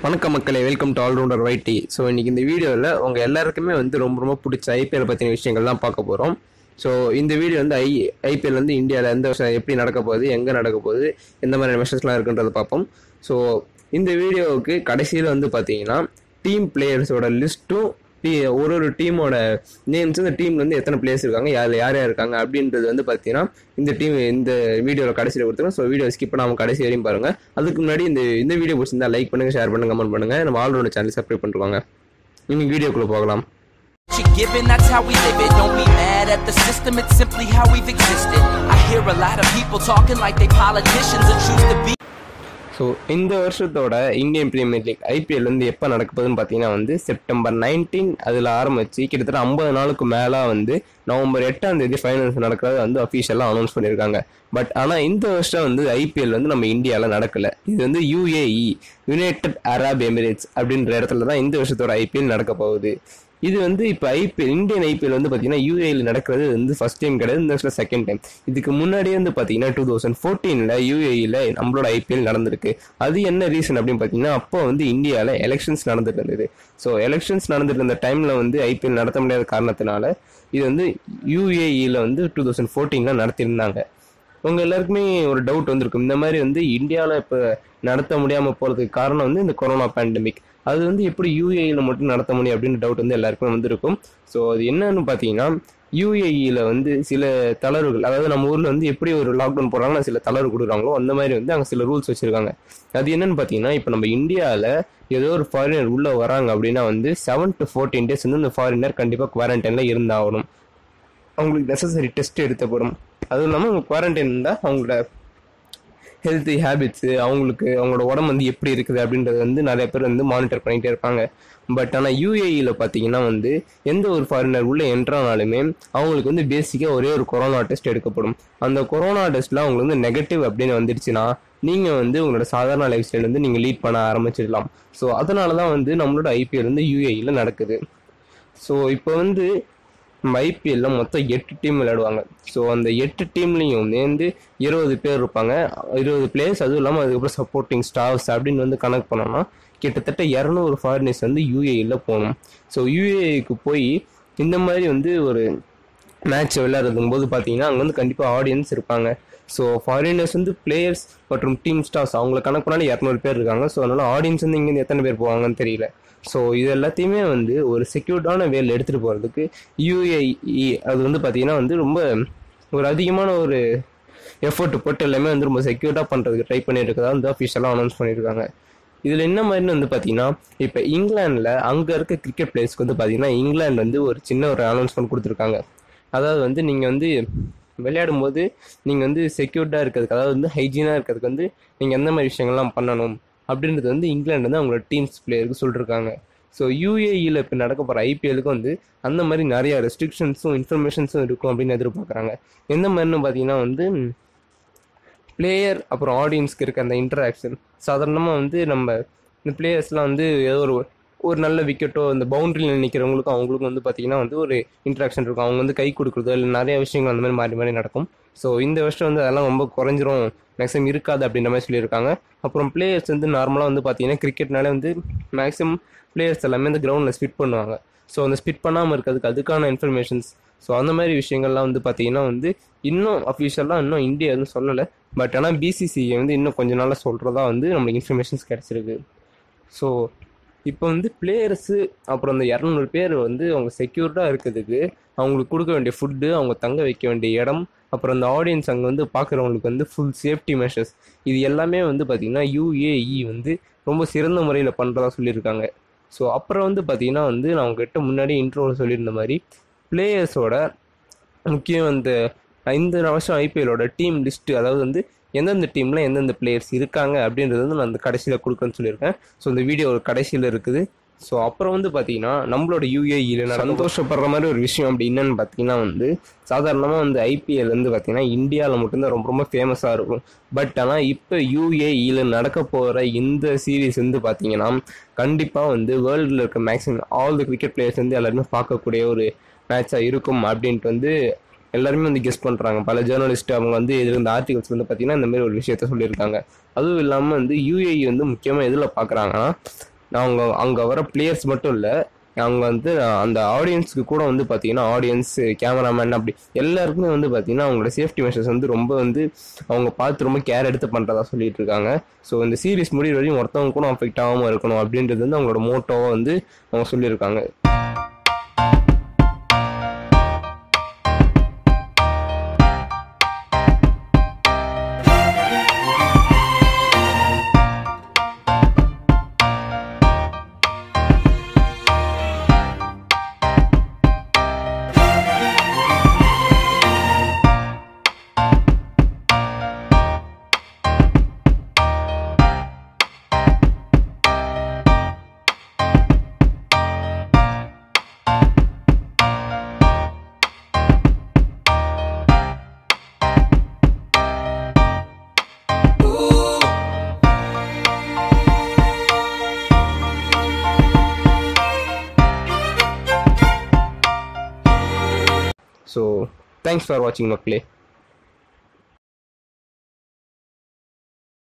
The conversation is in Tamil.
வணக்கம் மக்களே வெல்கம் டு ஆல்ரவுண்டர் வைட்டி ஸோ இன்னைக்கு இந்த வீடியோவில் உங்கள் எல்லாருக்குமே வந்து ரொம்ப ரொம்ப பிடிச்ச ஐபிஎல் பற்றின விஷயங்கள் தான் பார்க்க போகிறோம் ஸோ இந்த வீடியோ வந்து ஐ ஐபிஎல் வந்து இந்தியாவில் எந்த வருஷம் எப்படி நடக்க போகுது எங்கே நடக்க போகுது எந்த மாதிரி மெஷர்ஸ்லாம் இருக்குன்றதை பார்ப்போம் ஸோ இந்த வீடியோவுக்கு கடைசியில் வந்து பார்த்தீங்கன்னா டீம் பிளேயர்ஸோட லிஸ்ட்டும் டீ ஒரு ஒரு டீமோட நேம்ஸ் இந்த டீம்ல வந்து எத்தனை பிளேயர்ஸ் இருக்காங்க யார் யார் யார் இருக்காங்க அப்படின்றது வந்து பார்த்தீங்கன்னா இந்த டீம் இந்த வீடியோவில் கடைசியில் கொடுத்துருங்க ஸோ வீடியோ ஸ்கிப் பண்ணாமல் கடைசி வரையும் பாருங்க அதுக்கு முன்னாடி இந்த இந்த வீடியோ பிடிச்சிருந்தா லைக் பண்ணுங்க ஷேர் பண்ணுங்க கமெண்ட் பண்ணுங்க நம்ம ஆல்ரவுண்ட் சேனல் சப்ஸ்கிரைப் பண்ணிருவாங்க இன்னைக்கு வீடியோக்குள்ள போகலாம் you're given, that's how we live it. Don't be mad at the system, it's simply how we've existed. I hear a lot of people talking like they politicians and choose to be. So இந்த வருஷத்தோட இந்தியன் பிரீமியர் லீக் ஐபிஎல் வந்து எப்போ நடக்க போகுதுன்னு பார்த்தீங்கன்னா வந்து செப்டம்பர் நைன்டீன் அதில் ஆரம்பிச்சு கிட்டத்தட்ட ஐம்பது நாளுக்கு மேலே வந்து நவம்பர் எட்டாம் தேதி ஃபைனல்ஸ் நடக்கிறது வந்து அஃபீஷியலாக அனௌன்ஸ் பண்ணியிருக்காங்க பட் ஆனால் இந்த வருஷம் வந்து ஐபிஎல் வந்து நம்ம இந்தியாவில் நடக்கல இது வந்து யுஏஇ யுனைடெட் அரப் எமிரேட்ஸ் அப்படின்ற இடத்துல தான் இந்த வருஷத்தோட ஐபிஎல் நடக்க போகுது இது வந்து இப்போ ஐபிஎல் இந்தியன் ஐபிஎல் வந்து பார்த்தீங்கன்னா யூஏயில் நடக்கிறது வந்து ஃபர்ஸ்ட் டைம் கிடையாது இந்த வருஷம் செகண்ட் டைம் இதுக்கு முன்னாடியே வந்து பார்த்தீங்கன்னா டூ தௌசண்ட் ஃபோர்டீனில் யூஏயில் நம்மளோட ஐபிஎல் நடந்திருக்கு அது என்ன ரீசன் அப்படின்னு பார்த்தீங்கன்னா அப்போ வந்து இந்தியாவில் எலெக்ஷன்ஸ் நடந்துட்டு இருந்தது ஸோ எலெக்ஷன்ஸ் நடந்துட்டு இருந்த டைமில் வந்து ஐபிஎல் நடத்த முடியாத காரணத்தினால இது வந்து யூஏஇயில் வந்து டூ தௌசண்ட் ஃபோர்டீனில் நடத்தியிருந்தாங்க உங்க எல்லாருக்குமே ஒரு டவுட் வந்திருக்கும் இந்த மாதிரி வந்து இந்தியாவில் இப்போ நடத்த முடியாமல் போகிறதுக்கு காரணம் வந்து இந்த கொரோனா பேண்டமிக் அது வந்து எப்படி யூஏஇயில் மட்டும் நடத்த முடியும் அப்படின்னு டவுட் வந்து எல்லாருக்குமே வந்திருக்கும் ஸோ அது என்னன்னு பார்த்தீங்கன்னா யூஏஇயில் வந்து சில தளர்வுகள் அதாவது நம்ம ஊரில் வந்து எப்படி ஒரு லாக்டவுன் போடுறாங்கன்னா சில தளர்வு கொடுக்குறாங்களோ அந்த மாதிரி வந்து அங்கே சில ரூல்ஸ் வச்சுருக்காங்க அது என்னன்னு பார்த்தீங்கன்னா இப்போ நம்ம இந்தியாவில் ஏதோ ஒரு ஃபாரினர் உள்ளே வராங்க அப்படின்னா வந்து செவன் டு ஃபோர்டீன் டேஸ் வந்து இந்த ஃபாரினர் கண்டிப்பாக குவாரண்டைனில் இருந்தாகணும் அவங்களுக்கு நெசசரி டெஸ்ட் எடுத்தப்படும் அதுவும் இல்லாமல் அவங்க குவாரண்டைன் இருந்தால் அவங்களோட ஹெல்த்தி ஹேபிட்ஸு அவங்களுக்கு அவங்களோட உடம்பு வந்து எப்படி இருக்குது அப்படின்றது வந்து நிறைய பேர் வந்து மானிட்டர் பண்ணிகிட்டே இருப்பாங்க பட் ஆனால் யூஏஇயில் பார்த்தீங்கன்னா வந்து எந்த ஒரு ஃபாரினர் உள்ளே என்ட்ரானாலுமே அவங்களுக்கு வந்து பேசிக்காக ஒரே ஒரு கொரோனா டெஸ்ட் எடுக்கப்படும் அந்த கொரோனா டெஸ்ட்டில் அவங்களுக்கு வந்து நெகட்டிவ் அப்படின்னு வந்துடுச்சுன்னா நீங்கள் வந்து உங்களோட சாதாரண லைஃப் ஸ்டைல் வந்து நீங்கள் லீட் பண்ண ஆரம்பிச்சிடலாம் ஸோ அதனால தான் வந்து நம்மளோட ஐபிஎல் வந்து யூஏஇயில் நடக்குது ஸோ இப்போ வந்து நம்ம ஐபிஎல்ல மொத்தம் எட்டு டீம் விளையாடுவாங்க ஸோ அந்த எட்டு டீம்லையும் வந்து இருபது பேர் இருப்பாங்க இருபது பிளேயர்ஸ் அதுவும் இல்லாமல் அதுக்கப்புறம் சப்போர்ட்டிங் ஸ்டாஃப்ஸ் அப்படின்னு வந்து கணக்கு பண்ணோம்னா கிட்டத்தட்ட இரநூறு ஃபாரினர்ஸ் வந்து யூஏஇயில் போகணும் ஸோ யூஏஇக்கு போய் இந்த மாதிரி வந்து ஒரு மேட்ச் விளையாடுறதுங்கும் போது பார்த்தீங்கன்னா அங்கே வந்து கண்டிப்பாக ஆடியன்ஸ் இருப்பாங்க ஸோ ஃபாரினர்ஸ் வந்து பிளேயர்ஸ் மற்றும் டீம் ஸ்டார்ஸ் அவங்கள கணக்கு பண்ணாலும் இரநூறு பேர் இருக்காங்க ஸோ அதனால ஆடியன்ஸ் வந்து இங்கேருந்து எத்தனை பேர் போவாங்கன்னு தெரியல ஸோ இது எல்லாத்தையுமே வந்து ஒரு செக்யூர்டான வேல எடுத்துகிட்டு போகிறதுக்கு யூஏஇ அது வந்து பார்த்தீங்கன்னா வந்து ரொம்ப ஒரு அதிகமான ஒரு எஃபர்ட் போட்டு எல்லாமே வந்து ரொம்ப செக்யூர்டாக பண்ணுறதுக்கு ட்ரை பண்ணிட்டு இருக்கதா வந்து அஃபிஷியலாக அனௌன்ஸ் பண்ணியிருக்காங்க இதில் என்ன மாதிரின்னு வந்து பார்த்தீங்கன்னா இப்போ இங்கிலாண்டில் அங்கே இருக்க கிரிக்கெட் பிளேயர்ஸ்க்கு வந்து பார்த்தீங்கன்னா இங்கிலாந்து வந்து ஒரு சின்ன ஒரு அனௌன்ஸ்மெண்ட் கொடுத்துருக்காங்க அதாவது வந்து நீங்கள் வந்து விளையாடும் போது நீங்கள் வந்து செக்யூர்டாக இருக்கிறதுக்கு அதாவது வந்து ஹைஜீனாக இருக்கிறதுக்கு வந்து நீங்கள் எந்த மாதிரி விஷயங்கள்லாம் பண்ணணும் அப்படின்றது வந்து இங்கிலாந்து வந்து அவங்களோட டீம்ஸ் பிளேயருக்கு சொல்லியிருக்காங்க ஸோ யூஏஇயில் இப்போ நடக்க போகிற ஐபிஎலுக்கு வந்து அந்த மாதிரி நிறைய ரெஸ்ட்ரிக்ஷன்ஸும் இன்ஃபர்மேஷன்ஸும் இருக்கும் அப்படின்னு எதிர்பார்க்குறாங்க எந்த மாதிரின்னு பார்த்தீங்கன்னா வந்து பிளேயர் அப்புறம் ஆடியன்ஸ்க்கு இருக்க அந்த இன்டராக்ஷன் சாதாரணமாக வந்து நம்ம இந்த பிளேயர்ஸ்லாம் வந்து ஏதோ ஒரு ஒரு நல்ல விக்கெட்டோ இந்த பவுண்டரியில் நிற்கிறவங்களுக்கும் அவங்களுக்கும் வந்து பார்த்தீங்கன்னா வந்து ஒரு இன்ட்ராக்ஷன் இருக்கும் அவங்க வந்து கை கொடுக்குறதோ இல்லை நிறைய விஷயங்கள் அந்த மாதிரி மாறி மாறி நடக்கும் ஸோ இந்த வருஷம் வந்து அதெல்லாம் ரொம்ப குறைஞ்சிரும் மேக்ஸிமம் இருக்காது அப்படின்ற மாதிரி சொல்லியிருக்காங்க அப்புறம் பிளேயர்ஸ் வந்து நார்மலாக வந்து பார்த்தீங்கன்னா கிரிக்கெட்னாலே வந்து மேக்ஸிமம் பிளேயர்ஸ் எல்லாமே இந்த கிரவுண்டில் ஸ்பிட் பண்ணுவாங்க ஸோ அந்த ஸ்பிட் பண்ணாமல் இருக்கிறதுக்கு அதுக்கான இன்ஃபர்மேஷன்ஸ் ஸோ அந்த மாதிரி விஷயங்கள்லாம் வந்து பார்த்தீங்கன்னா வந்து இன்னும் அஃபிஷியலாக இன்னும் இந்தியா எதுவும் சொல்லலை பட் ஆனால் பிசிசிஐ வந்து இன்னும் கொஞ்ச நாளாக சொல்கிறதா வந்து நம்மளுக்கு இன்ஃபர்மேஷன்ஸ் கிடச்சிருக்கு ஸோ இப்போ வந்து பிளேயர்ஸு அப்புறம் அந்த இரநூறு பேர் வந்து அவங்க செக்யூர்டாக இருக்கிறதுக்கு அவங்களுக்கு கொடுக்க வேண்டிய ஃபுட்டு அவங்க தங்க வைக்க வேண்டிய இடம் அப்புறம் அந்த ஆடியன்ஸ் அங்கே வந்து பார்க்குறவங்களுக்கு வந்து ஃபுல் சேஃப்டி மெஷர்ஸ் இது எல்லாமே வந்து பார்த்திங்கன்னா யூஏஇ வந்து ரொம்ப சிறந்த முறையில் பண்ணுறதா சொல்லியிருக்காங்க ஸோ அப்புறம் வந்து பார்த்திங்கன்னா வந்து நான் உங்ககிட்ட முன்னாடி இன்ட்ரோவில் சொல்லியிருந்த மாதிரி பிளேயர்ஸோட முக்கியம் அந்த இந்த வருஷம் ஐபிஎலோட டீம் லிஸ்ட்டு அதாவது வந்து எந்தெந்த டீமில் எந்தெந்த பிளேயர்ஸ் இருக்காங்க அப்படின்றது வந்து நான் அந்த கடைசியில் கொடுக்குறேன்னு சொல்லியிருக்கேன் ஸோ இந்த வீடியோ ஒரு கடைசியில் இருக்குது ஸோ அப்புறம் வந்து பார்த்தீங்கன்னா நம்மளோட யூஏஇயில் சந்தோஷப்படுற மாதிரி ஒரு விஷயம் அப்படி என்னன்னு பார்த்தீங்கன்னா வந்து சாதாரணமாக வந்து ஐபிஎல் வந்து பார்த்தீங்கன்னா இந்தியாவில் மட்டும்தான் ரொம்ப ரொம்ப ஃபேமஸாக இருக்கும் பட் ஆனால் இப்போ யூஏஇயில் நடக்க போகிற இந்த சீரீஸ் வந்து பார்த்தீங்கன்னா கண்டிப்பாக வந்து வேர்ல்டில் இருக்க maximum all the cricket players வந்து எல்லாருமே பார்க்கக்கூடிய ஒரு மேட்சாக இருக்கும் அப்படின்ட்டு வந்து எல்லாருமே வந்து கெஸ் பண்ணுறாங்க பல ஜேர்னலிஸ்ட் அவங்க வந்து இதில் இருந்த ஆர்டிகல்ஸ் வந்து பார்த்தீங்கன்னா இந்த மாதிரி ஒரு விஷயத்த சொல்லியிருக்காங்க அதுவும் இல்லாமல் வந்து யூஏஇ வந்து முக்கியமாக எதில் பார்க்குறாங்கன்னா அவங்க அங்கே வர பிளேயர்ஸ் மட்டும் இல்லை அவங்க வந்து அந்த ஆடியன்ஸ்க்கு கூட வந்து பார்த்தீங்கன்னா ஆடியன்ஸ் கேமராமேன் அப்படி எல்லாருக்குமே வந்து பார்த்தீங்கன்னா அவங்களோட சேஃப்டி மெஷர்ஸ் வந்து ரொம்ப வந்து அவங்க பார்த்து ரொம்ப கேர் எடுத்து பண்ணுறதா சொல்லிட்டு இருக்காங்க ஸோ இந்த சீரிஸ் முடிவு வரையும் ஒருத்தவங்க கூட அஃபெக்ட் ஆகாமல் இருக்கணும் அப்படின்றது வந்து அவங்களோட மோட்டோவாக வந்து அவங்க சொல்லியிருக்காங்க ஸோ தேங்க்ஸ் ஃபார் வாட்சிங் மக்களே